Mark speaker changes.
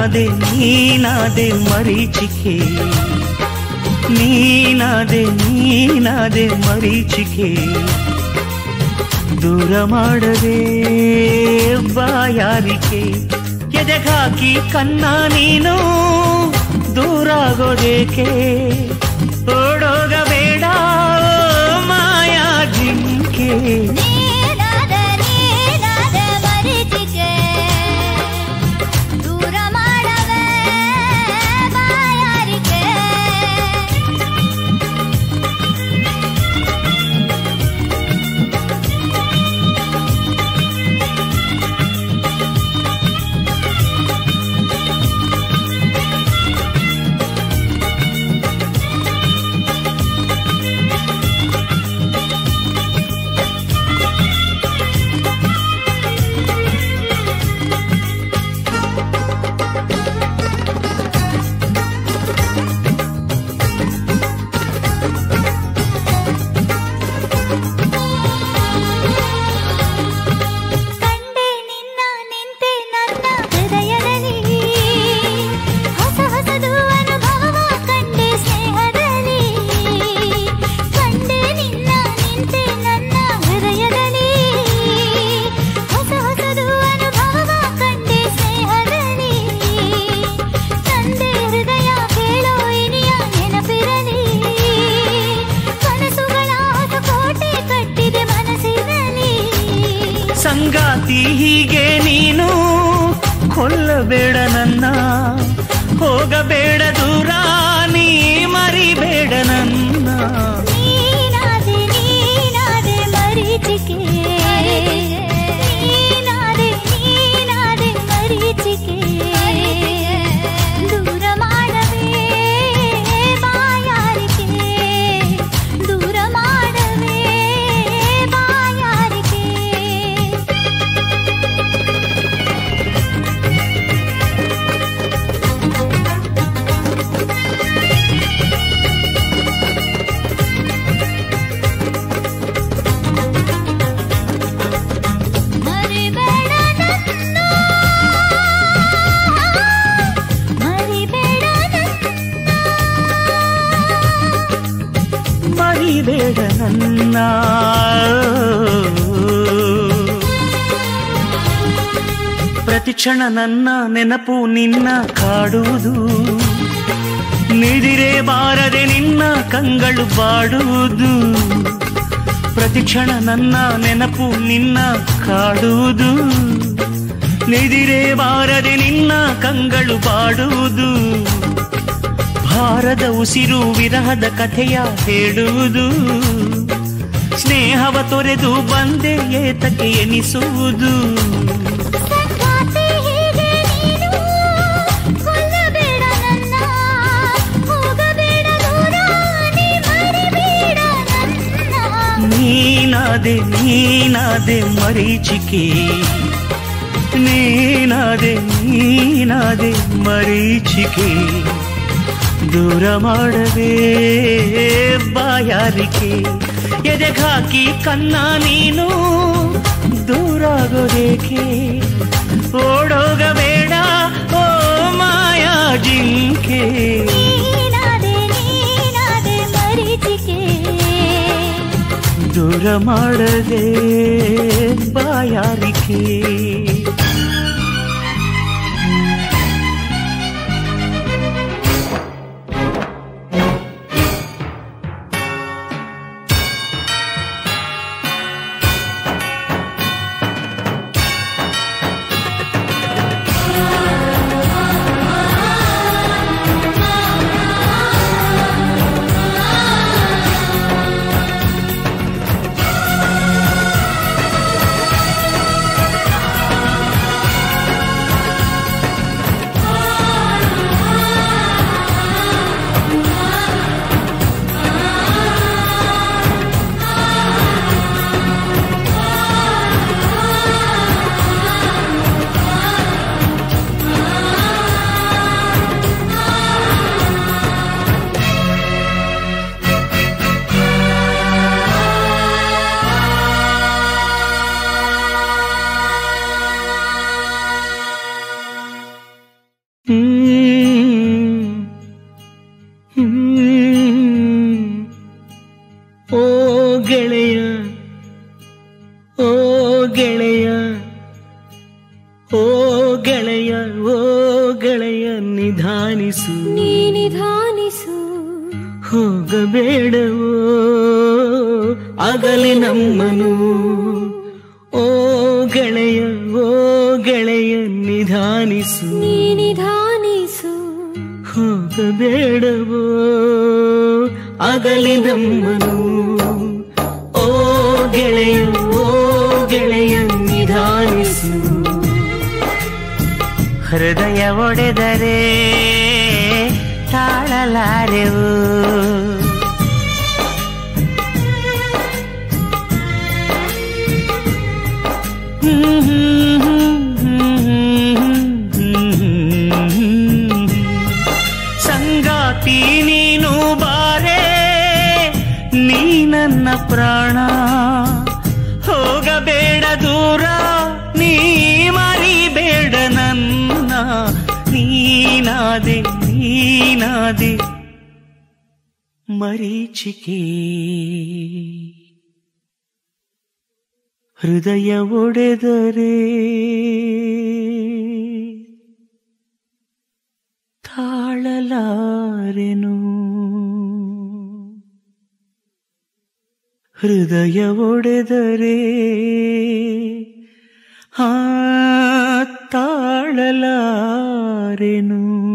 Speaker 1: ನೀನಾದೆ ನೀನಾದೆ ಮರೀಚಿಕೆ ನೀನಾದೆ ನೀನಾದೆ ಮರೀಚಿಕೆ ದೂರ ಮಾಡದೆ ಬಾಯಾರಿಕೆ ಎದೆಗಾಕಿ ಕನ್ನ ನೀನು ದೂರಾಗೋದೇಕೆ ಓಡೋಗಬೇಡ ಮಾಯಾ ಜಿಂಕೆ
Speaker 2: ನೀನಾದ ನೀನಾದ ಮರೀಚಿಕೆ ದೂರ ಮಾಡವೆ ಬಾಯಾರಿಕೆ ಕಂಡೆ ನಿನ್ನ ನಿಂತೆ ನನ್ನ ಹೃದಯದಲ್ಲಿ ಹೊಸ ಹೊಸದು ಅನುಭವ ಕಂಡೆ ಸ್ನೇಹದಲ್ಲಿ ಕಂಡೆ ನಿನ್ನ ನಿಂತೆ ನನ್ನ ಹೃದಯದಲ್ಲಿ ಹೊಸ ಹೊಸದು ಅನುಭವ ಕಂಡೆ ಸ್ನೇಹದಲ್ಲಿ ತಂದೆ ಹೃದಯ ಕೇಳೋ ಇನಿಯ ನೆನಪಿರಲಿ ಕನಸುಗಳ ಹೊಸ ಕೋಟೆ ಕಟ್ಟಿದೆ ಮನಸ್ಸಿನಲ್ಲಿ
Speaker 1: ಸಂಗಾತಿ ಹೀಗೆ ನೀನು ಕೊಲ್ಲಬೇಡ ನನ್ನ ಹೋಗಬೇಡ ದೂರ ನೀ ಮರಿಬೇಡ ನನ್ನ
Speaker 2: ನೀನಾದೆ ನೀನಾದೆ ಮರೀಚಿಕೆ ನೀನಾದೆ ನೀನಾದೆ ಮರೀಚಿಕೆ ದೂರ ಮಾಡವೇ ಬಾಯಾರಿಕೆ ದೂರ ಮಾಡವೇ ಬಾಯಾರಿಕೆ ಮರಿಬೇಡ ನನ್ನ ಮರಿಬೇಡ ನನ್ನ
Speaker 1: ಮರಿಬೇಡ ನನ್ನ ಪ್ರತಿಕ್ಷಣ ನನ್ನ ನೆನಪು ನಿನ್ನ ಕಾಡುವುದು ನಿದಿರೆ ಬಾರದೆ ನಿನ್ನ ಕಂಗಳು ಬಾಡುವುದು ಪ್ರತಿಕ್ಷಣ ನನ್ನ ನೆನಪು ನಿನ್ನ ಕಾಡುವುದು ನಿದಿರೆ ಬಾರದೆ ನಿನ್ನ ಕಂಗಳು ಬಾಡುವುದು ಭಾರದ ಉಸಿರು ವಿರಹದ ಕಥೆಯ ಹೇಳುವುದು ಸ್ನೇಹವ ತೊರೆದು ಬಂದೆ ಏತಕ್ಕೆ ಎನಿಸುವುದು
Speaker 2: ಸಂಗಾತಿ ಹೀಗೆ ನೀನು ಕೊಲ್ಲಬೇಡ ನನ್ನ ಹೋಗಬೇಡ ದೂರ ನೀ ಮರಿಬೇಡ ನನ್ನ
Speaker 1: ನೀನಾದೆ ನೀನಾದೆ ಮರೀಚಿಕೆ ನೀನಾದೆ ನೀನಾದೆ ಮರೀಚಿಕೆ ದೂರ ಮಾಡದೆ ಬಾಯಾರಿಕೆ ಎದೆಗಾಕಿ ಕನ್ನ ನೀನು ದೂರಾಗೋದೇಕೆ ಓಡೋಗಬೇಡ ಓ ಮಾಯಾ ಜಿಂಕೆ
Speaker 2: ನೀನಾದೆ ನೀನಾದೆ ಮರೀಚಿಕೆ
Speaker 1: ದೂರ ಮಾಡದೆ ಬಾಯಾರಿಕೆ ಓ ಗೆಳೆಯ ಓ ಗೆಳೆಯ ಓ ಗೆಳೆಯ ಓ ಗೆಳೆಯ ನಿಧಾನಿಸು
Speaker 2: ನೀ ನಿಧಾನಿಸು
Speaker 1: ಹೋಗಬೇಡವೋ ಆಗಲಿ ನಮ್ಮನು ಓ ಗೆಳೆಯ ಓ ಗೆಳೆಯ ನಿಧಾನಿಸು
Speaker 2: ನೀ ನಿಧಾನಿಸು
Speaker 1: ಹೋಗಬೇಡವೋ ಆಗಲಿ ನಮ್ಮನು ಓ ಗೆಳೆಯ ಓ ಗೆಳೆಯ ನಿಧಾನಿಸು ಹೃದಯ ಒಡೆದರೆ ತಾಳಲಾರೆವು ಸಂಗಾತಿ ನೀನು ಬಾರೆ ನೀ ನನ್ನ ಪ್ರಾಣ ಹೋಗಬೇಡ ದೂರ ನೀ ಮರಿಬೇಡ ನನ್ನ ನೀನಾದೆ ನೀನಾದೆ ಮರೀಚಿಕೆ ಹೃದಯ ಒಡೆದರೆ ತಾಳಲಾರೆನು ಹೃದಯ ಒಡೆದರೆ ಆ ತಾಳಲಾರೆನು